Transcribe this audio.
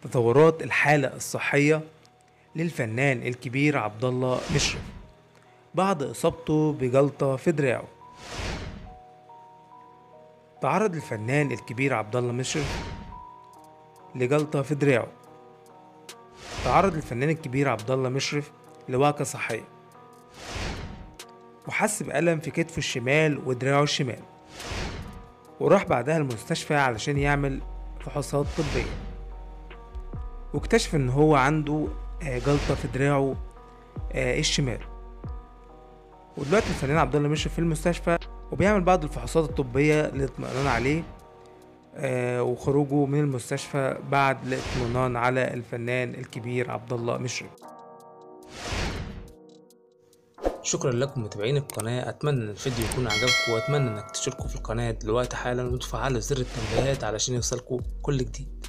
تطورات الحالة الصحية للفنان الكبير عبد الله مشرف بعد إصابته بجلطة في دراعه تعرض الفنان الكبير عبد الله مشرف لجلطة في دراعه تعرض الفنان الكبير عبد الله مشرف لوعكة صحية وحس بألم في كتفه الشمال ودراعه الشمال وراح بعدها المستشفى علشان يعمل فحوصات طبية واكتشف ان هو عنده آه، جلطة في دراعه آه، الشمال ودلوقتي الفنان عبد الله مشرف في المستشفى وبيعمل بعض الفحوصات الطبية للاطمئنان عليه آه، وخروجه من المستشفى بعد الاطمئنان على الفنان الكبير عبد الله مشرف شكرا لكم متابعين القناة أتمنى إن الفيديو يكون عجبكم وأتمنى إنك تشتركوا في القناة دلوقتي حالا وتفعلوا زر التنبيهات علشان يوصلكوا كل جديد